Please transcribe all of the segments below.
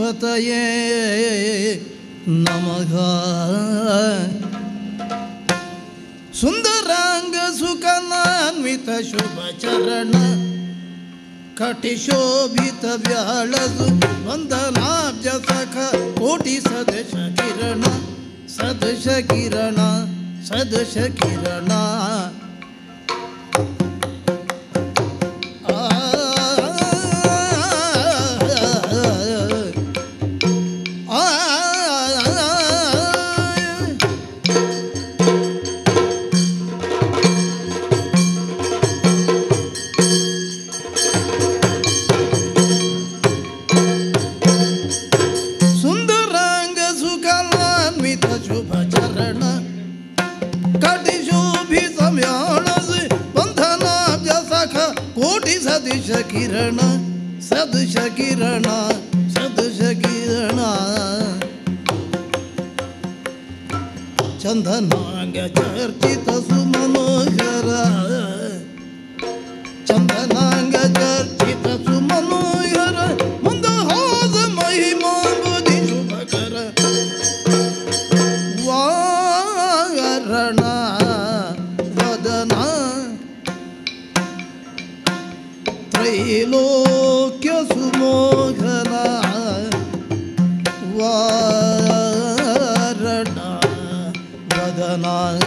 ಪತಯೇ ನಮಃ ಸುಂದರಾಂಗ ಸುಖನಾನ್ವಿತ ಶುಭ ಚರಣ ಕಟಿಶೋಭಿತ ವ್ಯಾಳದು ವಂದನಾಬ್ಜ ಸಖ ಕೋಟಿ ಸದಶ ಕಿರಣ ಸದಶ ಕಿರಣ ಸದಶ ಕಿರಣ ಆ ಆ ಸುಂದರಾಂಗ ಸುಖಲಾನ್ವಿತ ಶುಭ ಚರಣ ಕಟಿ ಶೋಭಿ ಸಂಯಾಣಸ್ ಬಂಧನಾಬ್ಜ ಸಖ ಕೋಟಿ ಸದೃಶ ಕಿರಣ ಸದೃಶ ಕಿರಣ ಸದೃಶ ಕಿರಣ ಚಂದನಾಂಗ ಚರ್ಚಿತ ಸುಮನೋಹರ ಚಂದನಾಂಗ ಚರ್ಚಿತ ಸುಮನೋಹರ ಮಂದಹಾಸ ಮಹಿಮಾಂಬುದಿ ಶುಭಕರ ವಾರಣ ವದನ ತ್ರೈಲೋಕ್ಯ ಸುಮೋಘನ ವಾರಣ ವದನ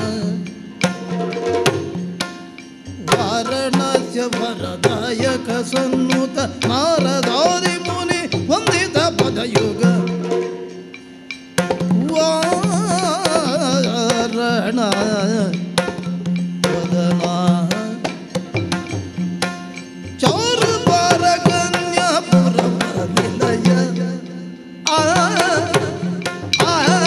ವಾರಣಾಸ್ಯ ವರದಾಯಕ ಸನ್ನುತ ನಾರದಾದಿ ಮುನಿ ವಂದಿತ ಪದಯುಗ ವಾರಣ ವದನ ಚಾರು ಪಾರ ಕನ್ಯಾ ಪುರವ ನಿಲಯ ಆ ಆ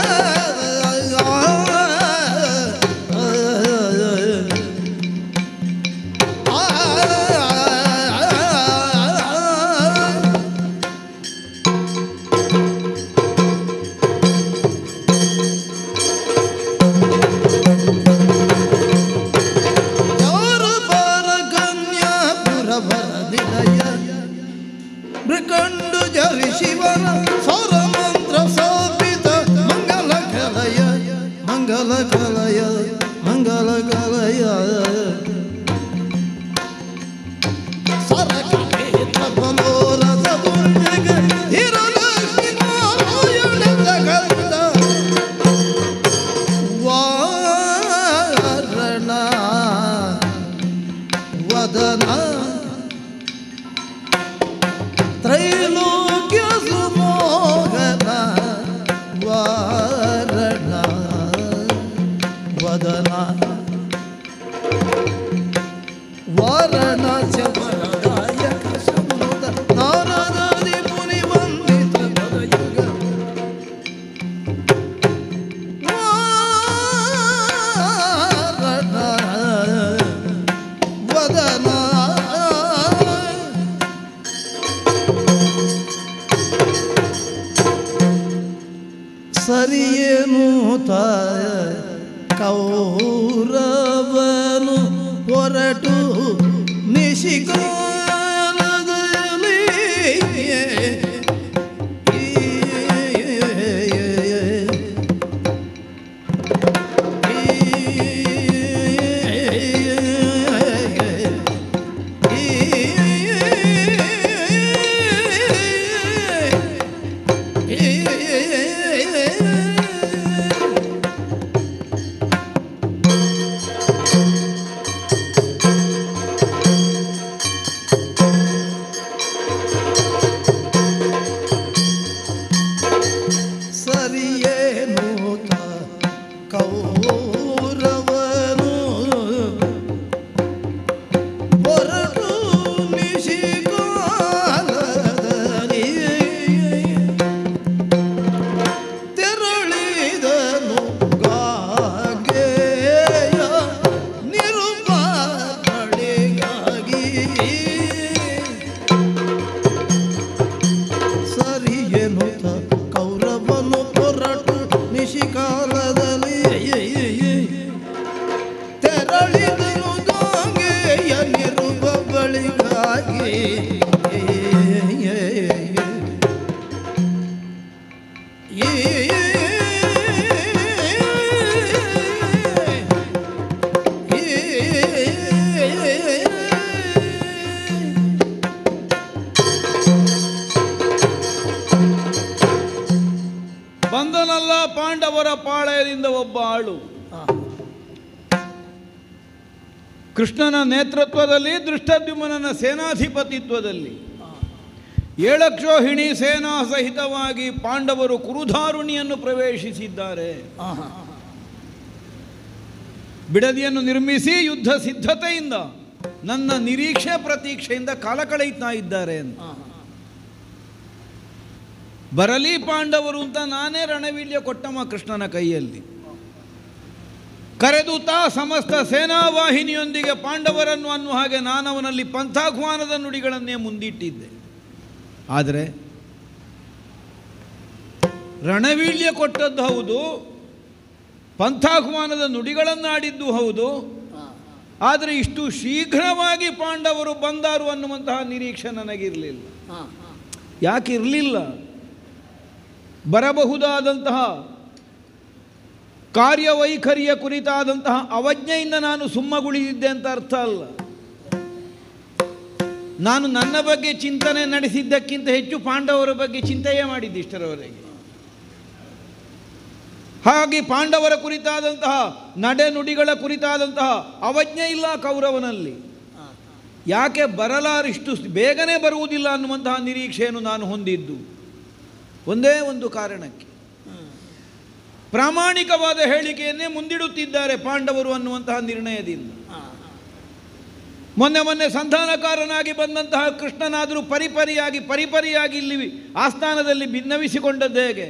ಯಾರು ಬಾರ ಕನ್ಯಾ ಪುರವರ ನಿಲಯ ಮೃಕಂಡು ಜರಿ ಶಿವನ ಸೌರ ಮಂತ್ರ ಸ್ಥಾಪಿತ ಮಂಗಲ ಕಲಯ ಮಂಗಲ ಕಲಯ ಮಂಗಲ ಕಲಯ ಸರಕೇತ ಬಲೋರಸ ಪುಣ್ಯಗ ಹಿರಲಕ್ಷ್ಮಿ ನಾರಾಯಣ ಜಗತ್ತ ವಾರಣ ವದನ ತ್ರೈಲೋಕ್ಯ ಸುಮೋಹನ ವಾರಣ ವದನ ವಾರಣಾಸ್ಯ ವರದಾಯಕ ಸನ್ನುತ ನಾರದಾದಿ ಮುನಿ ವಂದಿತ ಪದಯುಗ ವಾರಣ ವದನ ಸರಿಯೇನು ತಾಯ ಕೌರವನು ಹೊರಟು ನಿಶಿಕಾಲದಲ್ಲಿ ಸರಿಯೇನು ಕೌರವನು ಹೊರಟು ನಿಶಿಕಾಲದಲ್ಲಿ ತೆರಳಿದನು ಗಾಗೆಯ ನಿರುಪಾಗಳಿಗಾಗಿ ಸರಿಯೇನು ಕೌರವನು ಹೊರಟು ನಿಶಿಕಾಲದಲ್ಲಿ ತೆರಳಿದನು ಗಾಂಗೆಯ ನಿರುವ ಬಳಿಗಾಗಿ ಬಂದನಲ್ಲ ಪಾಂಡವರ ಪಾಳೆಯದಿಂದ ಒಬ್ಬ ಆಳು ಕೃಷ್ಣನ ನೇತೃತ್ವದಲ್ಲಿ ದೃಷ್ಟದ್ಯುಮ್ನನ ಸೇನಾಧಿಪತಿತ್ವದಲ್ಲಿ ಏಳಕ್ಷೋಹಿಣಿ ಸೇನಾ ಸಹಿತವಾಗಿ ಪಾಂಡವರು ಕುರುಧಾರುಣಿಯನ್ನು ಪ್ರವೇಶಿಸಿದ್ದಾರೆ ಬಿಡದಿಯನ್ನು ನಿರ್ಮಿಸಿ ಯುದ್ಧ ಸಿದ್ಧತೆಯಿಂದ ನನ್ನ ನಿರೀಕ್ಷೆ ಪ್ರತೀಕ್ಷೆಯಿಂದ ಕಾಲ ಕಳೆಯುತ್ತಾ ಇದ್ದಾರೆ ಅಂತ ಬರಲಿ ಪಾಂಡವರು ಅಂತ ನಾನೇ ರಣವೀಳ್ಯ ಕೊಟ್ಟಮ್ಮ ಕೃಷ್ಣನ ಕೈಯಲ್ಲಿ ಕರೆದು ತಾ ಸಮಸ್ತ ಸೇನಾವಾಹಿನಿಯೊಂದಿಗೆ ಪಾಂಡವರನ್ನು ಅನ್ನುವ ಹಾಗೆ ನಾನು ಅವನಲ್ಲಿ ಪಂಥಾಹ್ವಾನದ ನುಡಿಗಳನ್ನೇ ಮುಂದಿಟ್ಟಿದ್ದೆ ಆದರೆ ರಣವೀಳ್ಯ ಕೊಟ್ಟದ್ದು ಹೌದು ಪಂಥಾಹ್ವಾನದ ನುಡಿಗಳನ್ನಾಡಿದ್ದು ಹೌದು ಆದರೆ ಇಷ್ಟು ಶೀಘ್ರವಾಗಿ ಪಾಂಡವರು ಬಂದಾರು ಅನ್ನುವಂತಹ ನಿರೀಕ್ಷೆ ನನಗಿರಲಿಲ್ಲ ಯಾಕೆ ಇರಲಿಲ್ಲ ಬರಬಹುದಾದಂತಹ ಕಾರ್ಯವೈಖರಿಯ ಕುರಿತಾದಂತಹ ಅವಜ್ಞೆಯಿಂದ ನಾನು ಸುಮ್ಮಗುಳಿದಿದ್ದೆ ಅಂತ ಅರ್ಥ ಅಲ್ಲ ನಾನು ನನ್ನ ಬಗ್ಗೆ ಚಿಂತನೆ ನಡೆಸಿದ್ದಕ್ಕಿಂತ ಹೆಚ್ಚು ಪಾಂಡವರ ಬಗ್ಗೆ ಚಿಂತೆಯೇ ಮಾಡಿದ್ದೆ ಇಷ್ಟರವರೆಗೆ ಹಾಗೆ ಪಾಂಡವರ ಕುರಿತಾದಂತಹ ನಡೆನುಡಿಗಳ ಕುರಿತಾದಂತಹ ಅವಜ್ಞೆ ಇಲ್ಲ ಕೌರವನಲ್ಲಿ ಯಾಕೆ ಬರಲಾರಿಷ್ಟು ಬೇಗನೆ ಬರುವುದಿಲ್ಲ ಅನ್ನುವಂತಹ ನಿರೀಕ್ಷೆಯನ್ನು ನಾನು ಹೊಂದಿದ್ದು ಒಂದೇ ಒಂದು ಕಾರಣಕ್ಕೆ ಪ್ರಾಮಾಣಿಕವಾದ ಹೇಳಿಕೆಯನ್ನೇ ಮುಂದಿಡುತ್ತಿದ್ದಾರೆ ಪಾಂಡವರು ಅನ್ನುವಂತಹ ನಿರ್ಣಯದಿಂದ ಮೊನ್ನೆ ಮೊನ್ನೆ ಸಂಧಾನಕಾರನಾಗಿ ಬಂದಂತಹ ಕೃಷ್ಣನಾದರೂ ಪರಿಪರಿಯಾಗಿ ಪರಿಪರಿಯಾಗಿ ಇಲ್ಲಿ ಆಸ್ಥಾನದಲ್ಲಿ ಭಿನ್ನವಿಸಿಕೊಂಡದ್ದು ಹೇಗೆ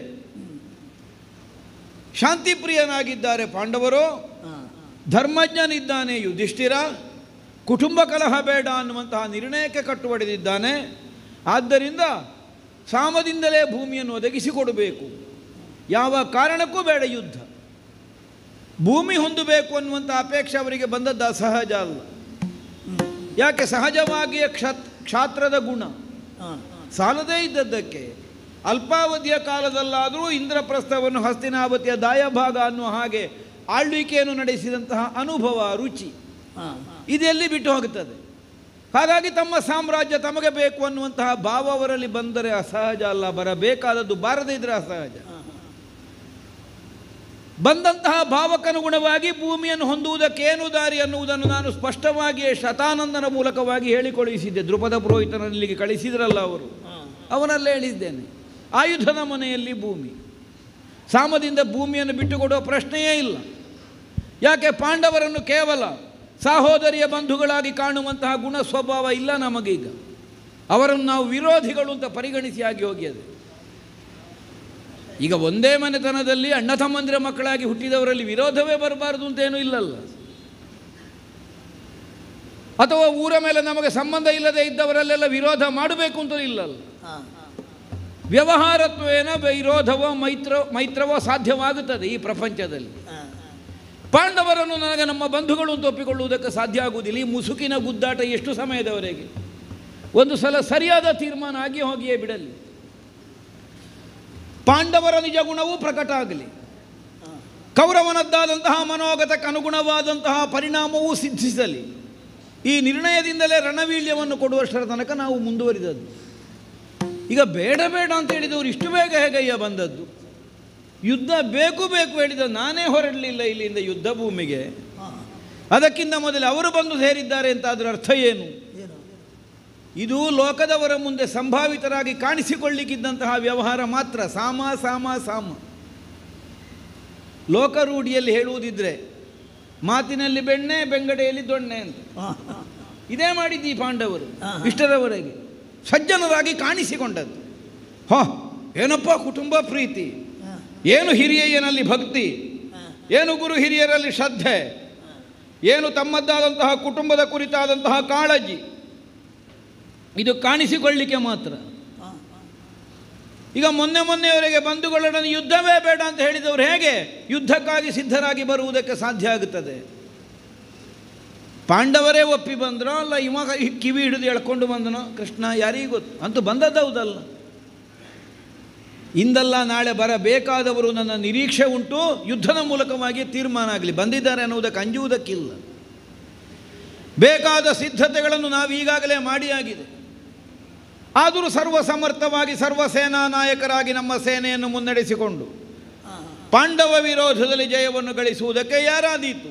ಶಾಂತಿಪ್ರಿಯನಾಗಿದ್ದಾರೆ ಪಾಂಡವರು ಧರ್ಮಜ್ಞನಿದ್ದಾನೆ ಯುಧಿಷ್ಠಿರ ಕುಟುಂಬ ಕಲಹ ಬೇಡ ಅನ್ನುವಂತಹ ನಿರ್ಣಯಕ್ಕೆ ಕಟ್ಟುಬಡಿದಿದ್ದಾನೆ ಆದ್ದರಿಂದ ಸಾಮದಿಂದಲೇ ಭೂಮಿಯನ್ನು ಒದಗಿಸಿಕೊಡಬೇಕು ಯಾವ ಕಾರಣಕ್ಕೂ ಬೇಡ ಯುದ್ಧ ಭೂಮಿ ಹೊಂದಬೇಕು ಅನ್ನುವಂಥ ಅಪೇಕ್ಷೆ ಅವರಿಗೆ ಬಂದದ್ದು ಅಸಹಜ ಅಲ್ಲ ಯಾಕೆ ಸಹಜವಾಗಿಯೇ ಕ್ಷತ್ ಕ್ಷಾತ್ರದ ಗುಣ ಸಾಲದೇ ಇದ್ದದ್ದಕ್ಕೆ ಅಲ್ಪಾವಧಿಯ ಕಾಲದಲ್ಲಾದರೂ ಇಂದ್ರಪ್ರಸ್ಥವನ್ನು ಹಸ್ತಿನಾವತಿಯ ದಾಯಭಾಗ ಅನ್ನುವ ಹಾಗೆ ಆಳ್ವಿಕೆಯನ್ನು ನಡೆಸಿದಂತಹ ಅನುಭವ ರುಚಿ ಇದೆಲ್ಲಿ ಬಿಟ್ಟು ಹೋಗುತ್ತದೆ ಹಾಗಾಗಿ ತಮ್ಮ ಸಾಮ್ರಾಜ್ಯ ತಮಗೆ ಬೇಕು ಅನ್ನುವಂತಹ ಭಾವ ಅವರಲ್ಲಿ ಬಂದರೆ ಅಸಹಜ ಅಲ್ಲ ಬರಬೇಕಾದದ್ದು ಬಾರದೇ ಇದ್ರೆ ಅಸಹಜ ಬಂದಂತಹ ಭಾವಕ್ಕನುಗುಣವಾಗಿ ಭೂಮಿಯನ್ನು ಹೊಂದುವುದಕ್ಕೆ ಏನು ದಾರಿ ಅನ್ನುವುದನ್ನು ನಾನು ಸ್ಪಷ್ಟವಾಗಿಯೇ ಶತಾನಂದನ ಮೂಲಕವಾಗಿ ಹೇಳಿಕೊಳಿಸಿದ್ದೆ ದೃಪದ ಪುರೋಹಿತನಲ್ಲಿಗೆ ಕಳಿಸಿದ್ರಲ್ಲ ಅವರು ಅವನಲ್ಲೇ ಹೇಳಿದ್ದೇನೆ ಆಯುಧದ ಮನೆಯಲ್ಲಿ ಭೂಮಿ ಸಾಮದಿಂದ ಭೂಮಿಯನ್ನು ಬಿಟ್ಟುಕೊಡುವ ಪ್ರಶ್ನೆಯೇ ಇಲ್ಲ ಯಾಕೆ ಪಾಂಡವರನ್ನು ಕೇವಲ ಸಹೋದರಿಯ ಬಂಧುಗಳಾಗಿ ಕಾಣುವಂತಹ ಗುಣ ಸ್ವಭಾವ ಇಲ್ಲ ನಮಗೀಗ ಅವರನ್ನು ನಾವು ವಿರೋಧಿಗಳು ಅಂತ ಪರಿಗಣಿಸಿ ಆಗಿ ಹೋಗ್ಯದೆ ಈಗ ಒಂದೇ ಮನೆತನದಲ್ಲಿ ಅಣ್ಣ ತಮ್ಮಂದಿರ ಮಕ್ಕಳಾಗಿ ಹುಟ್ಟಿದವರಲ್ಲಿ ವಿರೋಧವೇ ಬರಬಾರದು ಅಂತೇನೂ ಇಲ್ಲಲ್ಲ ಅಥವಾ ಊರ ಮೇಲೆ ನಮಗೆ ಸಂಬಂಧ ಇಲ್ಲದೆ ಇದ್ದವರಲ್ಲೆಲ್ಲ ವಿರೋಧ ಮಾಡಬೇಕು ಅಂತ ಇಲ್ಲಲ್ಲ ವ್ಯವಹಾರತ್ವೇನ ವಿರೋಧವೋ ಮೈತ್ರ ಮೈತ್ರವೋ ಸಾಧ್ಯವಾಗುತ್ತದೆ ಈ ಪ್ರಪಂಚದಲ್ಲಿ ಪಾಂಡವರನ್ನು ನನಗೆ ನಮ್ಮ ಬಂಧುಗಳು ಅಂತ ಒಪ್ಪಿಕೊಳ್ಳುವುದಕ್ಕೆ ಸಾಧ್ಯ ಆಗುವುದಿಲ್ಲ ಈ ಮುಸುಕಿನ ಗುದ್ದಾಟ ಎಷ್ಟು ಸಮಯದವರೆಗೆ ಒಂದು ಸಲ ಸರಿಯಾದ ತೀರ್ಮಾನ ಆಗಿ ಹೋಗಿಯೇ ಬಿಡಲಿ ಪಾಂಡವರ ನಿಜ ಗುಣವೂ ಪ್ರಕಟ ಆಗಲಿ ಕೌರವನದ್ದಾದಂತಹ ಮನೋಗತಕ್ಕೆ ಅನುಗುಣವಾದಂತಹ ಪರಿಣಾಮವೂ ಸಿದ್ಧಿಸಲಿ ಈ ನಿರ್ಣಯದಿಂದಲೇ ರಣವೀಳ್ಯವನ್ನು ಕೊಡುವಷ್ಟರ ತನಕ ನಾವು ಮುಂದುವರಿದದ್ದು ಈಗ ಬೇಡ ಬೇಡ ಅಂತ ಹೇಳಿದವರು ಇಷ್ಟು ಬೇಗ ಹೇಗಯ್ಯ ಬಂದದ್ದು ಯುದ್ಧ ಬೇಕು ಬೇಕು ಹೇಳಿದ ನಾನೇ ಹೊರಡಲಿಲ್ಲ ಇಲ್ಲಿಂದ ಯುದ್ಧ ಭೂಮಿಗೆ ಅದಕ್ಕಿಂತ ಮೊದಲು ಅವರು ಬಂದು ಸೇರಿದ್ದಾರೆ ಅಂತ ಅದರ ಅರ್ಥ ಏನು ಇದು ಲೋಕದವರ ಮುಂದೆ ಸಂಭಾವಿತರಾಗಿ ಕಾಣಿಸಿಕೊಳ್ಳಿಕ್ಕಿದ್ದಂತಹ ವ್ಯವಹಾರ ಮಾತ್ರ ಸಾಮ ಸಾಮ ಸಾಮ ಲೋಕರೂಢಿಯಲ್ಲಿ ಹೇಳುವುದಿದ್ರೆ ಮಾತಿನಲ್ಲಿ ಬೆಣ್ಣೆ ಬೆಂಗಡೆಯಲ್ಲಿ ದೊಣ್ಣೆ ಅಂತ ಇದೇ ಮಾಡಿದ್ದು ಈ ಪಾಂಡವರು ಇಷ್ಟರವರೆಗೆ ಸಜ್ಜನರಾಗಿ ಕಾಣಿಸಿಕೊಂಡದ್ದು ಹೋ ಏನಪ್ಪ ಕುಟುಂಬ ಪ್ರೀತಿ ಏನು ಹಿರಿಯಯ್ಯನಲ್ಲಿ ಭಕ್ತಿ ಏನು ಗುರು ಹಿರಿಯರಲ್ಲಿ ಶ್ರದ್ಧೆ ಏನು ತಮ್ಮದ್ದಾದಂತಹ ಕುಟುಂಬದ ಕುರಿತಾದಂತಹ ಕಾಳಜಿ ಇದು ಕಾಣಿಸಿಕೊಳ್ಳಿಕ್ಕೆ ಮಾತ್ರ ಈಗ ಮೊನ್ನೆ ಮೊನ್ನೆಯವರೆಗೆ ಬಂಧುಗಳೊಡನೆ ಯುದ್ಧವೇ ಬೇಡ ಅಂತ ಹೇಳಿದವರು ಹೇಗೆ ಯುದ್ಧಕ್ಕಾಗಿ ಸಿದ್ಧರಾಗಿ ಬರುವುದಕ್ಕೆ ಸಾಧ್ಯ ಆಗುತ್ತದೆ ಪಾಂಡವರೇ ಒಪ್ಪಿ ಬಂದರೋ ಅಲ್ಲ ಇವ ಕೈ- ಕಿವಿ ಹಿಡಿದು ಎಳ್ಕೊಂಡು ಬಂದನೋ ಕೃಷ್ಣ ಯಾರಿಗೂ ಗೊತ್ತು ಅಂತೂ ಬಂದದ್ದೌದಲ್ಲ ಇಂದಲ್ಲ ನಾಳೆ ಬರಬೇಕಾದವರು ನನ್ನ ನಿರೀಕ್ಷೆ ಉಂಟು ಯುದ್ಧದ ಮೂಲಕವಾಗಿ ತೀರ್ಮಾನ ಆಗಲಿ ಬಂದಿದ್ದಾರೆ ಅನ್ನುವುದಕ್ಕೆ ಅಂಜುವುದಕ್ಕಿಲ್ಲ ಬೇಕಾದ ಸಿದ್ಧತೆಗಳನ್ನು ನಾವು ಈಗಾಗಲೇ ಮಾಡಿ ಆಗಿದೆ ಆದರೂ ಸರ್ವ ಸಮರ್ಥವಾಗಿ ಸರ್ವ ಸೇನಾ ನಾಯಕರಾಗಿ ನಮ್ಮ ಸೇನೆಯನ್ನು ಮುನ್ನಡೆಸಿಕೊಂಡು ಪಾಂಡವ ವಿರೋಧದಲ್ಲಿ ಜಯವನ್ನು ಗಳಿಸುವುದಕ್ಕೆ ಯಾರಾದೀತು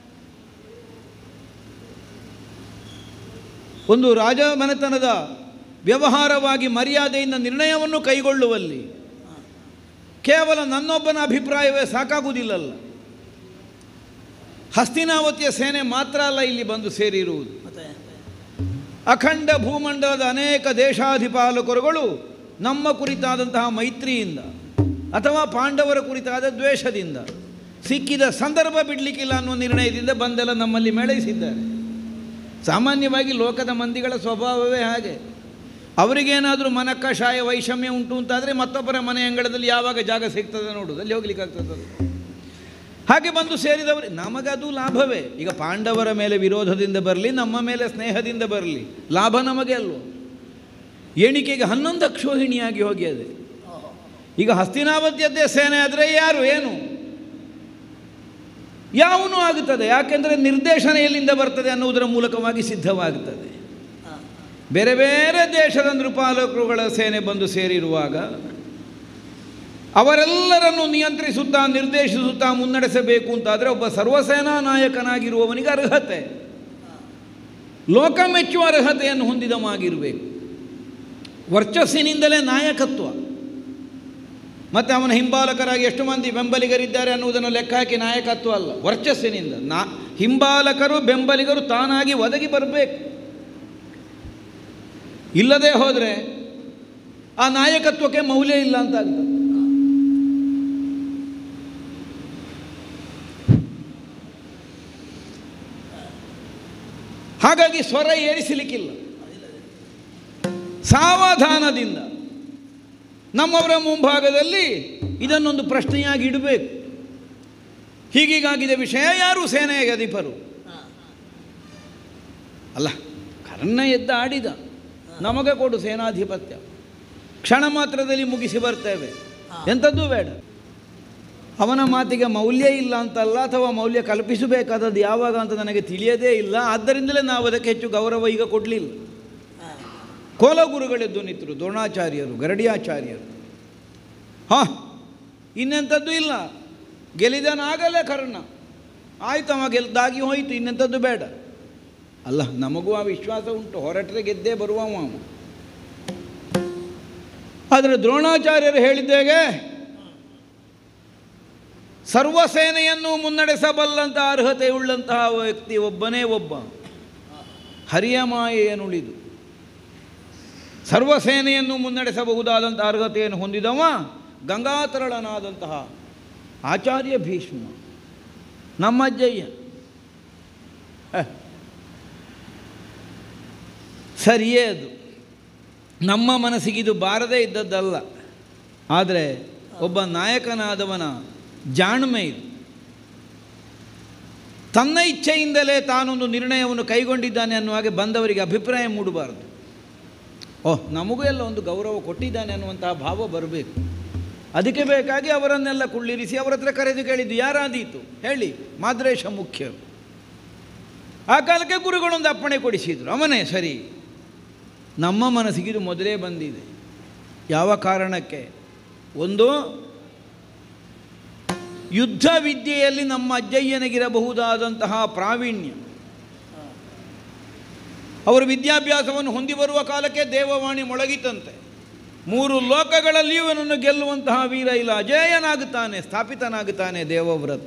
ಒಂದು ರಾಜ ಮನೆತನದ ವ್ಯವಹಾರವಾಗಿ ಮರ್ಯಾದೆಯಿಂದ ನಿರ್ಣಯವನ್ನು ಕೈಗೊಳ್ಳುವಲ್ಲಿ ಕೇವಲ ನನ್ನೊಬ್ಬನ ಅಭಿಪ್ರಾಯವೇ ಸಾಕಾಗುವುದಿಲ್ಲಲ್ಲ ಹಸ್ತಿನಾವತಿಯ ಸೇನೆ ಮಾತ್ರ ಅಲ್ಲ ಇಲ್ಲಿ ಬಂದು ಸೇರಿರುವುದು ಮತ್ತೆ ಅಖಂಡ ಭೂಮಂಡಲದ ಅನೇಕ ದೇಶಾಧಿಪಾಲಕರುಗಳು ನಮ್ಮ ಕುರಿತಾದಂತಹ ಮೈತ್ರಿಯಿಂದ ಅಥವಾ ಪಾಂಡವರ ಕುರಿತಾದ ದ್ವೇಷದಿಂದ ಸಿಕ್ಕಿದ ಸಂದರ್ಭ ಬಿಡಲಿಕ್ಕಿಲ್ಲ ಅನ್ನುವ ನಿರ್ಣಯದಿಂದ ಬಂದೆಲ್ಲ ನಮ್ಮಲ್ಲಿ ಮೇಳೈಸಿದ್ದಾರೆ ಸಾಮಾನ್ಯವಾಗಿ ಲೋಕದ ಮಂದಿಗಳ ಸ್ವಭಾವವೇ ಹಾಗೆ ಅವರಿಗೇನಾದರೂ ಮನಕಷಾಯ ವೈಷಮ್ಯ ಉಂಟು ಅಂತಾದರೆ ಮತ್ತೊಬ್ಬರ ಮನೆ ಅಂಗಳದಲ್ಲಿ ಯಾವಾಗ ಜಾಗ ಸಿಗ್ತದೆ ನೋಡುದು ಅಲ್ಲಿ ಹೋಗ್ಲಿಕ್ಕಾಗ್ತದೆ ಹಾಗೆ ಬಂದು ಸೇರಿದವರು ನಮಗದು ಲಾಭವೇ ಈಗ ಪಾಂಡವರ ಮೇಲೆ ವಿರೋಧದಿಂದ ಬರಲಿ ನಮ್ಮ ಮೇಲೆ ಸ್ನೇಹದಿಂದ ಬರಲಿ ಲಾಭ ನಮಗೆ ಅಲ್ವೋ ಎಣಿಕೆಗೆ ಹನ್ನೊಂದು ಅಕ್ಷೋಹಿಣಿಯಾಗಿ ಹೋಗಿ ಅದೇ ಈಗ ಹಸ್ತಿನಾವತಿಯದ್ದೇ ಸೇನೆ ಆದರೆ ಯಾರು ಏನು ಯಾವನು ಆಗುತ್ತದೆ ಯಾಕೆಂದರೆ ನಿರ್ದೇಶನ ಎಲ್ಲಿಂದ ಬರ್ತದೆ ಅನ್ನುವುದರ ಮೂಲಕವಾಗಿ ಸಿದ್ಧವಾಗುತ್ತದೆ ಬೇರೆ ಬೇರೆ ದೇಶದ ನೃಪಾಲಕರುಗಳ ಸೇನೆ ಬಂದು ಸೇರಿರುವಾಗ ಅವರೆಲ್ಲರನ್ನು ನಿಯಂತ್ರಿಸುತ್ತಾ ನಿರ್ದೇಶಿಸುತ್ತಾ ಮುನ್ನಡೆಸಬೇಕು ಅಂತಾದರೆ ಒಬ್ಬ ಸರ್ವಸೇನಾ ನಾಯಕನಾಗಿರುವವನಿಗೆ ಅರ್ಹತೆ ಲೋಕ ಮೆಚ್ಚುವ ಅರ್ಹತೆಯನ್ನು ಹೊಂದಿದವಾಗಿರಬೇಕು ವರ್ಚಸ್ಸಿನಿಂದಲೇ ನಾಯಕತ್ವ ಮತ್ತು ಅವನ ಹಿಂಬಾಲಕರಾಗಿ ಎಷ್ಟು ಮಂದಿ ಬೆಂಬಲಿಗರಿದ್ದಾರೆ ಅನ್ನುವುದನ್ನು ಲೆಕ್ಕ ಹಾಕಿ ನಾಯಕತ್ವ ಅಲ್ಲ ವರ್ಚಸ್ಸಿನಿಂದ ನಾ ಹಿಂಬಾಲಕರು ಬೆಂಬಲಿಗರು ತಾನಾಗಿ ಒದಗಿ ಬರಬೇಕು ಇಲ್ಲದೆ ಹೋದರೆ ಆ ನಾಯಕತ್ವಕ್ಕೆ ಮೌಲ್ಯ ಇಲ್ಲ ಅಂತ ಆಗ್ತದೆ ಹಾಗಾಗಿ ಸ್ವರ ಏರಿಸಲಿಕ್ಕಿಲ್ಲ ಸಾವಧಾನದಿಂದ ನಮ್ಮವರ ಮುಂಭಾಗದಲ್ಲಿ ಇದನ್ನೊಂದು ಪ್ರಶ್ನೆಯಾಗಿ ಇಡಬೇಕು ಹೀಗೀಗಾಗಿದೆ ವಿಷಯ ಯಾರು ಸೇನೆಯ ಅಧಿಪರು ಅಲ್ಲ ಕರ್ಣ ಎದ್ದ ಆಡಿದ ನಮಗೆ ಕೊಡು ಸೇನಾಧಿಪತ್ಯ ಕ್ಷಣ ಮಾತ್ರದಲ್ಲಿ ಮುಗಿಸಿ ಬರ್ತೇವೆ ಎಂಥದ್ದೂ ಬೇಡ ಅವನ ಮಾತಿಗೆ ಮೌಲ್ಯ ಇಲ್ಲ ಅಂತಲ್ಲ ಅಥವಾ ಮೌಲ್ಯ ಕಲ್ಪಿಸಬೇಕಾದದ್ದು ಯಾವಾಗ ಅಂತ ನನಗೆ ತಿಳಿಯದೇ ಇಲ್ಲ ಆದ್ದರಿಂದಲೇ ನಾವು ಅದಕ್ಕೆ ಹೆಚ್ಚು ಗೌರವ ಈಗ ಕೊಡಲಿಲ್ಲ ಕೋಲಗುರುಗಳೆದ್ದು ನಿಂತರು ದ್ರೋಣಾಚಾರ್ಯರು ಗರಡಿಯಾಚಾರ್ಯರು ಹಾಂ ಇನ್ನೆಂಥದ್ದು ಇಲ್ಲ ಗೆಲಿದನಾಗಲೇ ಕರ್ಣ ಆಯ್ತವ ಗೆಲ್ದಾಗಿ ಹೋಯಿತು ಇನ್ನೆಂಥದ್ದು ಬೇಡ ಅಲ್ಲ ನಮಗೂ ಆ ವಿಶ್ವಾಸ ಉಂಟು ಹೊರಟ್ರೆ ಗೆದ್ದೇ ಬರುವವ ಅವ ಆದರೆ ದ್ರೋಣಾಚಾರ್ಯರು ಹೇಳಿದ್ದೇಗೆ ಸರ್ವಸೇನೆಯನ್ನು ಮುನ್ನಡೆಸಬಲ್ಲಂಥ ಅರ್ಹತೆ ಉಳ್ಳಂತಹ ವ್ಯಕ್ತಿ ಒಬ್ಬನೇ ಒಬ್ಬ ಹರಿಯ ಮಾಯೆಯನ್ನುಳಿದು ಸರ್ವಸೇನೆಯನ್ನು ಮುನ್ನಡೆಸಬಹುದಾದಂಥ ಅರ್ಹತೆಯನ್ನು ಹೊಂದಿದವ ಗಂಗಾತರಳನಾದಂತಹ ಆಚಾರ್ಯ ಭೀಷ್ಮ ನಮ್ಮಜ್ಜಯ್ಯ ಹ. ಸರಿಯೇ ಅದು ನಮ್ಮ ಮನಸ್ಸಿಗಿದು ಬಾರದೇ ಇದ್ದದ್ದಲ್ಲ ಆದರೆ ಒಬ್ಬ ನಾಯಕನಾದವನ ಜಾಣ್ಮೆ ಇದು ತನ್ನ ಇಚ್ಛೆಯಿಂದಲೇ ತಾನೊಂದು ನಿರ್ಣಯವನ್ನು ಕೈಗೊಂಡಿದ್ದಾನೆ ಅನ್ನುವ ಹಾಗೆ ಬಂದವರಿಗೆ ಅಭಿಪ್ರಾಯ ಮೂಡಬಾರದು ಓಹ್ ನಮಗೂ ಎಲ್ಲ ಒಂದು ಗೌರವ ಕೊಟ್ಟಿದ್ದಾನೆ ಅನ್ನುವಂತಹ ಭಾವ ಬರಬೇಕು ಅದಕ್ಕೆ ಬೇಕಾಗಿ ಅವರನ್ನೆಲ್ಲ ಕುಳ್ಳಿರಿಸಿ ಅವರ ಹತ್ರ ಕರೆದು ಕೇಳಿದ್ದು ಯಾರಾದೀತು ಹೇಳಿ ಮಾದ್ರೇಶ ಮುಖ್ಯರು ಆ ಕಾಲಕ್ಕೆ ಗುರುಗಳೊಂದು ಅಪ್ಪಣೆ ಕೊಡಿಸಿದರು ಅವನೇ ಸರಿ ನಮ್ಮ ಮನಸ್ಸಿಗೆ ಇದು ಮೊದಲೇ ಬಂದಿದೆ ಯಾವ ಕಾರಣಕ್ಕೆ ಒಂದು ಯುದ್ಧ ವಿದ್ಯೆಯಲ್ಲಿ ನಮ್ಮ ಅಜ್ಜಯ್ಯನಿಗಿರಬಹುದಾದಂತಹ ಪ್ರಾವೀಣ್ಯ ಅವರು ವಿದ್ಯಾಭ್ಯಾಸವನ್ನು ಹೊಂದಿ ಬರುವ ಕಾಲಕ್ಕೆ ದೇವವಾಣಿ ಮೊಳಗಿತಂತೆ ಮೂರು ಲೋಕಗಳಲ್ಲಿ ಇವನನ್ನು ಗೆಲ್ಲುವಂತಹ ವೀರ ಇಲ್ಲ ಅಜೇಯನಾಗುತ್ತಾನೆ ಸ್ಥಾಪಿತನಾಗುತ್ತಾನೆ ದೇವವ್ರತ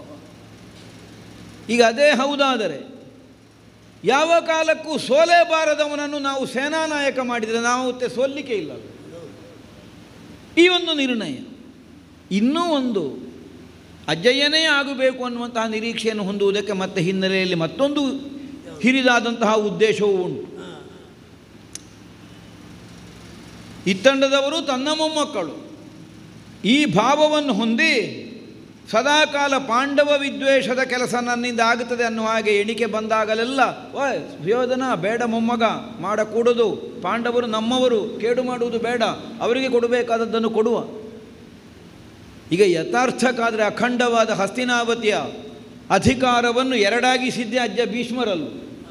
ಈಗ ಅದೇ ಹೌದಾದರೆ ಯಾವ ಕಾಲಕ್ಕೂ ಸೋಲೇಬಾರದವನನ್ನು ನಾವು ಸೇನಾ ನಾಯಕ ಮಾಡಿದರೆ ನಾವು ಮತ್ತೆ ಸೋಲ್ಲಿಕೆ ಇಲ್ಲ ಈ ಒಂದು ನಿರ್ಣಯ ಇನ್ನೂ ಒಂದು ಅಜ್ಜಯ್ಯನೇ ಆಗಬೇಕು ಅನ್ನುವಂತಹ ನಿರೀಕ್ಷೆಯನ್ನು ಹೊಂದುವುದಕ್ಕೆ ಮತ್ತೆ ಹಿನ್ನೆಲೆಯಲ್ಲಿ ಮತ್ತೊಂದು ಹಿರಿದಾದಂತಹ ಉದ್ದೇಶವೂ ಉಂಟು ಇತ್ತಂಡದವರು ತನ್ನ ಮೊಮ್ಮಕ್ಕಳು ಈ ಭಾವವನ್ನು ಹೊಂದಿ ಸದಾಕಾಲ ಪಾಂಡವ ವಿದ್ವೇಷದ ಕೆಲಸ ನನ್ನಿಂದ ಆಗುತ್ತದೆ ಅನ್ನುವ ಹಾಗೆ ಎಣಿಕೆ ಬಂದಾಗಲೆಲ್ಲ ಓಯ್ ಸುಯೋಧನ ಬೇಡ ಮೊಮ್ಮಗ ಮಾಡಕೂಡದು ಪಾಂಡವರು ನಮ್ಮವರು ಕೇಡು ಮಾಡುವುದು ಬೇಡ ಅವರಿಗೆ ಕೊಡಬೇಕಾದದ್ದನ್ನು ಕೊಡುವ ಈಗ ಯಥಾರ್ಥಕ್ಕಾದರೆ ಅಖಂಡವಾದ ಹಸ್ತಿನಾವತಿಯ ಅಧಿಕಾರವನ್ನು ಎರಡಾಗಿಸಿದ್ದೇ ಅಜ್ಜ ಭೀಷ್ಮರಲ್ಲು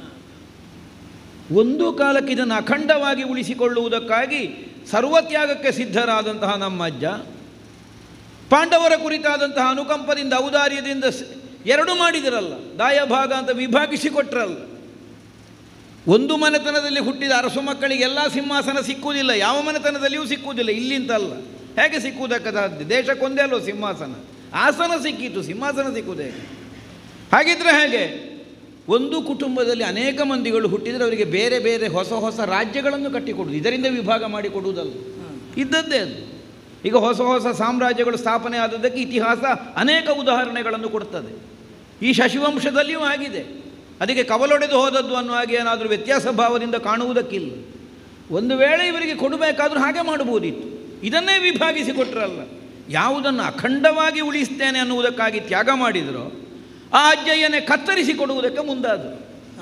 ಒಂದು ಕಾಲಕ್ಕೆ ಇದನ್ನು ಅಖಂಡವಾಗಿ ಉಳಿಸಿಕೊಳ್ಳುವುದಕ್ಕಾಗಿ ಸರ್ವತ್ಯಾಗಕ್ಕೆ ಸಿದ್ಧರಾದಂತಹ ನಮ್ಮ ಅಜ್ಜ ಪಾಂಡವರ ಕುರಿತಾದಂತಹ ಅನುಕಂಪದಿಂದ ಔದಾರ್ಯದಿಂದ ಸ- ಎರಡು ಮಾಡಿದಿರಲ್ಲ ದಾಯಭಾಗ ಅಂತ ವಿಭಾಗಿಸಿಕೊಟ್ರಲ್ಲ ಒಂದು ಮನೆತನದಲ್ಲಿ ಹುಟ್ಟಿದ ಅರಸು ಮಕ್ಕಳಿಗೆಲ್ಲ ಸಿಂಹಾಸನ ಸಿಕ್ಕುವುದಿಲ್ಲ ಯಾವ ಮನೆತನದಲ್ಲಿಯೂ ಸಿಕ್ಕುವುದಿಲ್ಲ ಇಲ್ಲಿಂತಲ್ಲ ಹೇಗೆ ಸಿಕ್ಕುವುದಕ್ಕೆ ಸಾಧ್ಯ ದೇಶಕ್ಕೊಂದೇ ಅಲ್ಲೋ ಸಿಂಹಾಸನ ಆಸನ ಸಿಕ್ಕಿತು ಸಿಂಹಾಸನ ಸಿಕ್ಕುವುದೇ ಹಾಗಿದ್ರೆ ಹೇಗೆ ಒಂದು ಕುಟುಂಬದಲ್ಲಿ ಅನೇಕ ಮಂದಿಗಳು ಹುಟ್ಟಿದರೆ ಅವರಿಗೆ ಬೇರೆ ಬೇರೆ ಹೊಸ ಹೊಸ ರಾಜ್ಯಗಳನ್ನು ಕಟ್ಟಿಕೊಡುವುದು ಇದರಿಂದ ವಿಭಾಗ ಮಾಡಿಕೊಡುವುದಲ್ಲ ಇದ್ದದ್ದೇ ಅದು ಈಗ ಹೊಸ ಹೊಸ ಸಾಮ್ರಾಜ್ಯಗಳು ಸ್ಥಾಪನೆ ಆದದ್ದಕ್ಕೆ ಇತಿಹಾಸ ಅನೇಕ ಉದಾಹರಣೆಗಳನ್ನು ಕೊಡ್ತದೆ ಈ ಶಶಿವಂಶದಲ್ಲಿಯೂ ಆಗಿದೆ ಅದಕ್ಕೆ ಕವಲೊಡೆದು ಹೋದದ್ದು ಅನ್ನೋ ಹಾಗೆ ಏನಾದರೂ ವ್ಯತ್ಯಾಸ ಭಾವದಿಂದ ಕಾಣುವುದಕ್ಕಿಲ್ಲ ಒಂದು ವೇಳೆ ಇವರಿಗೆ ಕೊಡಬೇಕಾದ್ರೂ ಹಾಗೆ ಮಾಡಬಹುದಿತ್ತು ಇದನ್ನೇ ವಿಭಾಗಿಸಿ ಕೊಟ್ಟರಲ್ಲ ಯಾವುದನ್ನು ಅಖಂಡವಾಗಿ ಉಳಿಸ್ತೇನೆ ಅನ್ನುವುದಕ್ಕಾಗಿ ತ್ಯಾಗ ಮಾಡಿದರೋ ಆ ಅಜ್ಜಯ್ಯನೇ ಕತ್ತರಿಸಿ ಕೊಡುವುದಕ್ಕೆ ಮುಂದಾದರು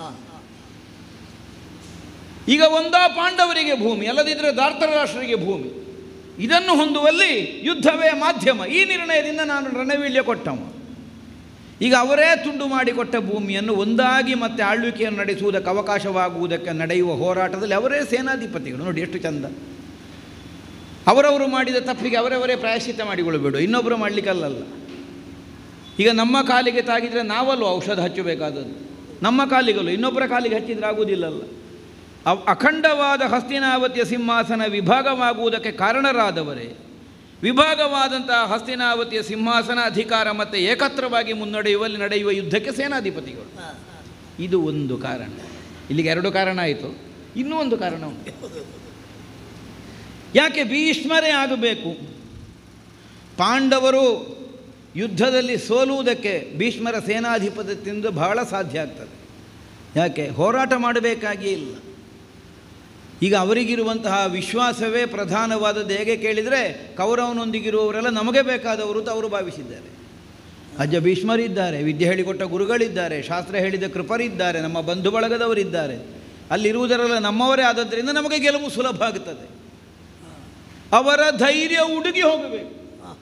ಈಗ ಒಂದಾ ಪಾಂಡವರಿಗೆ ಭೂಮಿ ಅಲ್ಲದಿದ್ದರೆ ಧಾರ್ತರಾಷ್ಟ್ರರಿಗೆ ಭೂಮಿ ಇದನ್ನು ಹೊಂದುವಲ್ಲಿ ಯುದ್ಧವೇ ಮಾಧ್ಯಮ ಈ ನಿರ್ಣಯದಿಂದ ನಾನು ರಣವೀಳ್ಯ ಕೊಟ್ಟವ ಈಗ ಅವರೇ ತುಂಡು ಮಾಡಿಕೊಟ್ಟ ಭೂಮಿಯನ್ನು ಒಂದಾಗಿ ಮತ್ತೆ ಆಳ್ವಿಕೆಯನ್ನು ನಡೆಸುವುದಕ್ಕೆ ಅವಕಾಶವಾಗುವುದಕ್ಕೆ ನಡೆಯುವ ಹೋರಾಟದಲ್ಲಿ ಅವರೇ ಸೇನಾಧಿಪತಿಗಳು ನೋಡಿ ಎಷ್ಟು ಚಂದ ಅವರವರು ಮಾಡಿದ ತಪ್ಪಿಗೆ ಅವರವರೇ ಪ್ರಾಯಶ್ಚಿತ್ತ ಮಾಡಿಕೊಳ್ಳಬೇಡು ಇನ್ನೊಬ್ಬರು ಮಾಡಲಿಕ್ಕಲ್ಲಲ್ಲ ಈಗ ನಮ್ಮ ಕಾಲಿಗೆ ತಾಗಿದರೆ ನಾವಲ್ಲೂ ಔಷಧ ಹಚ್ಚಬೇಕಾದದ್ದು ನಮ್ಮ ಕಾಲಿಗಲ್ಲ ಇನ್ನೊಬ್ಬರ ಕಾಲಿಗೆ ಹಚ್ಚಿದ್ರೆ ಆಗುವುದಿಲ್ಲಲ್ಲ ಅವ್ ಅಖಂಡವಾದ ಹಸ್ತಿನಾವತಿಯ ಸಿಂಹಾಸನ ವಿಭಾಗವಾಗುವುದಕ್ಕೆ ಕಾರಣರಾದವರೇ ವಿಭಾಗವಾದಂತಹ ಹಸ್ತಿನಾವತಿಯ ಸಿಂಹಾಸನ ಅಧಿಕಾರ ಮತ್ತು ಏಕತ್ರವಾಗಿ ಮುನ್ನಡೆಯುವಲ್ಲಿ ನಡೆಯುವ ಯುದ್ಧಕ್ಕೆ ಸೇನಾಧಿಪತಿಗಳು ಇದು ಒಂದು ಕಾರಣ ಇಲ್ಲಿಗೆ ಎರಡು ಕಾರಣ ಆಯಿತು ಇನ್ನೂ ಒಂದು ಕಾರಣ ಉಂಟು ಯಾಕೆ ಭೀಷ್ಮರೇ ಆಗಬೇಕು ಪಾಂಡವರು ಯುದ್ಧದಲ್ಲಿ ಸೋಲುವುದಕ್ಕೆ ಭೀಷ್ಮರ ಸೇನಾಧಿಪತ್ಯದಿಂದ ಬಹಳ ಸಾಧ್ಯ ಆಗ್ತದೆ ಯಾಕೆ ಹೋರಾಟ ಮಾಡಬೇಕಾಗಿಯೇ ಇಲ್ಲ ಈಗ ಅವರಿಗಿರುವಂತಹ ವಿಶ್ವಾಸವೇ ಪ್ರಧಾನವಾದದ್ದು ಹೇಗೆ ಕೇಳಿದರೆ ಕೌರವನೊಂದಿಗಿರುವವರೆಲ್ಲ ನಮಗೆ ಬೇಕಾದವರು ಅಂತ ಅವರು ಭಾವಿಸಿದ್ದಾರೆ ಅಜ್ಜ ಭೀಷ್ಮರಿದ್ದಾರೆ ವಿದ್ಯೆ ಹೇಳಿಕೊಟ್ಟ ಗುರುಗಳಿದ್ದಾರೆ ಶಾಸ್ತ್ರ ಹೇಳಿದ ಕೃಪರಿದ್ದಾರೆ ನಮ್ಮ ಬಂಧು ಬಳಗದವರಿದ್ದಾರೆ ಅಲ್ಲಿರುವುದರೆಲ್ಲ ನಮ್ಮವರೇ ಆದದ್ದರಿಂದ ನಮಗೆ ಗೆಲುವು ಸುಲಭ ಆಗುತ್ತದೆ ಅವರ ಧೈರ್ಯ ಉಡುಗಿ ಹೋಗಬೇಕು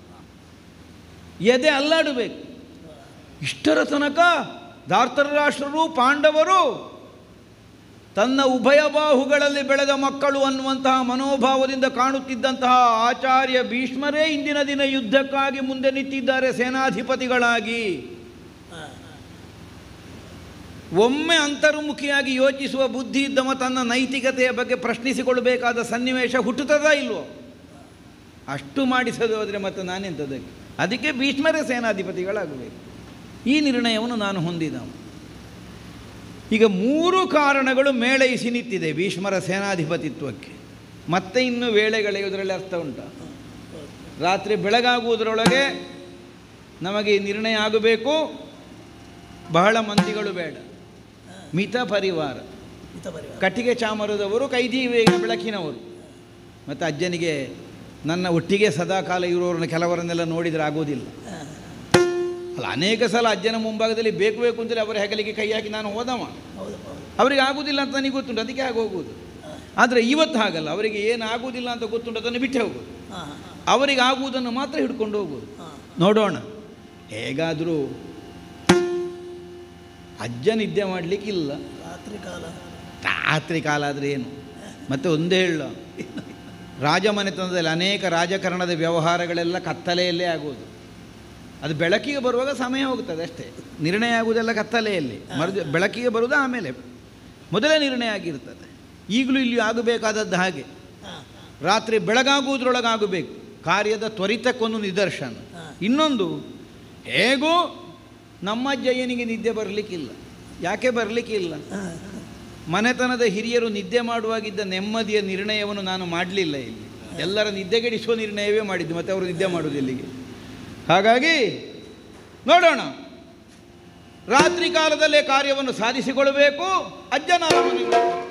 ಎದೆ ಅಲ್ಲಾಡಬೇಕು ಇಷ್ಟರ ತನಕ ಧಾರ್ತರಾಷ್ಟ್ರರು ಪಾಂಡವರು ತನ್ನ ಉಭಯ ಬಾಹುಗಳಲ್ಲಿ ಬೆಳೆದ ಮಕ್ಕಳು ಅನ್ನುವಂತಹ ಮನೋಭಾವದಿಂದ ಕಾಣುತ್ತಿದ್ದಂತಹ ಆಚಾರ್ಯ ಭೀಷ್ಮರೇ ಇಂದಿನ ದಿನ ಯುದ್ಧಕ್ಕಾಗಿ ಮುಂದೆ ನಿಂತಿದ್ದಾರೆ ಸೇನಾಧಿಪತಿಗಳಾಗಿ ಒಮ್ಮೆ ಅಂತರ್ಮುಖಿಯಾಗಿ ಯೋಚಿಸುವ ಬುದ್ಧಿ ಇದ್ದವ ತನ್ನ ನೈತಿಕತೆಯ ಬಗ್ಗೆ ಪ್ರಶ್ನಿಸಿಕೊಳ್ಳಬೇಕಾದ ಸನ್ನಿವೇಶ ಹುಟ್ಟುತ್ತದಾ ಇಲ್ವೋ ಅಷ್ಟು ಮಾಡಿಸೋದು ಹೋದರೆ ಮತ್ತೆ ನಾನೆಂಥದಕ್ಕೆ ಅದಕ್ಕೆ ಭೀಷ್ಮರೇ ಸೇನಾಧಿಪತಿಗಳಾಗಬೇಕು ಈ ನಿರ್ಣಯವನ್ನು ನಾನು ಹೊಂದಿದವು ಈಗ ಮೂರು ಕಾರಣಗಳು ಮೇಳೈಸಿ ನಿಂತಿದೆ ಭೀಷ್ಮರ ಸೇನಾಧಿಪತಿತ್ವಕ್ಕೆ ಮತ್ತೆ ಇನ್ನು ವೇಳೆಗಳೆಯುವುದರಲ್ಲಿ ಅರ್ಥ ಉಂಟ ರಾತ್ರಿ ಬೆಳಗಾಗುವುದರೊಳಗೆ ನಮಗೆ ಈ ನಿರ್ಣಯ ಆಗಬೇಕು ಬಹಳ ಮಂದಿಗಳು ಬೇಡ ಮಿತ ಪರಿವಾರ ಕಟ್ಟಿಗೆ ಚಾಮರದವರು ಕೈದಿ ವೇಗ ಬೆಳಕಿನವರು ಮತ್ತು ಅಜ್ಜನಿಗೆ ನನ್ನ ಒಟ್ಟಿಗೆ ಸದಾಕಾಲ ಇರೋರನ್ನ ಕೆಲವರನ್ನೆಲ್ಲ ನೋಡಿದರೆ ಆಗೋದಿಲ್ಲ ಅಲ್ಲ ಅನೇಕ ಸಲ ಅಜ್ಜನ ಮುಂಭಾಗದಲ್ಲಿ ಬೇಕು ಬೇಕು ಅಂತೇಳಿ ಅವರ ಹೆಗಲಿಗೆ ಕೈ ಹಾಕಿ ನಾನು ಹೋದವ ಅವರಿಗೆ ಆಗುವುದಿಲ್ಲ ಅಂತ ನನಗೆ ಗೊತ್ತುಂಟು ಅದಕ್ಕೆ ಆಗಿ ಹೋಗುವುದು ಆದರೆ ಇವತ್ತು ಹಾಗಲ್ಲ ಅವರಿಗೆ ಏನು ಆಗುವುದಿಲ್ಲ ಅಂತ ಗೊತ್ತುಂಟು ಅದನ್ನು ಬಿಟ್ಟೆ ಹೋಗುದು ಅವರಿಗೆ ಆಗುವುದನ್ನು ಮಾತ್ರ ಹಿಡ್ಕೊಂಡು ಹೋಗುವುದು ನೋಡೋಣ ಹೇಗಾದರೂ ಅಜ್ಜ ನಿದ್ದೆ ಮಾಡಲಿಕ್ಕಿಲ್ಲ ರಾತ್ರಿ ಕಾಲ ರಾತ್ರಿ ಕಾಲ ಆದರೆ ಏನು ಮತ್ತೆ ಒಂದೇ ಹೇಳ ರಾಜಮನೆತನದಲ್ಲಿ ಅನೇಕ ರಾಜಕಾರಣದ ವ್ಯವಹಾರಗಳೆಲ್ಲ ಕತ್ತಲೆಯಲ್ಲೇ ಆಗುವುದು ಅದು ಬೆಳಕಿಗೆ ಬರುವಾಗ ಸಮಯ ಹೋಗ್ತದೆ ಅಷ್ಟೇ ನಿರ್ಣಯ ಆಗುವುದೆಲ್ಲ ಕತ್ತಲೆಯಲ್ಲಿ ಮರುದ ಬೆಳಕಿಗೆ ಬರುವುದು ಆಮೇಲೆ ಮೊದಲೇ ನಿರ್ಣಯ ಆಗಿರ್ತದೆ ಈಗಲೂ ಇಲ್ಲಿ ಆಗಬೇಕಾದದ್ದು ಹಾಗೆ ರಾತ್ರಿ ಬೆಳಗಾಗುವುದರೊಳಗಾಗಬೇಕು ಕಾರ್ಯದ ತ್ವರಿತಕ್ಕೊಂದು ನಿದರ್ಶನ ಇನ್ನೊಂದು ಹೇಗೂ ನಮ್ಮ ಜಯನಿಗೆ ನಿದ್ದೆ ಬರಲಿಕ್ಕಿಲ್ಲ ಯಾಕೆ ಬರಲಿಕ್ಕಿಲ್ಲ ಮನೆತನದ ಹಿರಿಯರು ನಿದ್ದೆ ಮಾಡುವಾಗಿದ್ದ ನೆಮ್ಮದಿಯ ನಿರ್ಣಯವನ್ನು ನಾನು ಮಾಡಲಿಲ್ಲ ಇಲ್ಲಿ ಎಲ್ಲರ ನಿದ್ದೆಗೆಡಿಸುವ ನಿರ್ಣಯವೇ ಮಾಡಿದ್ದು ಮತ್ತು ಅವರು ನಿದ್ದೆ ಮಾಡುವುದು ಇಲ್ಲಿಗೆ ಹಾಗಾಗಿ ನೋಡೋಣ ರಾತ್ರಿ ಕಾಲದಲ್ಲೇ ಕಾರ್ಯವನ್ನು ಸಾಧಿಸಿಕೊಳ್ಳಬೇಕು ಅಜ್ಜನ ಅರಮನೆಗೆ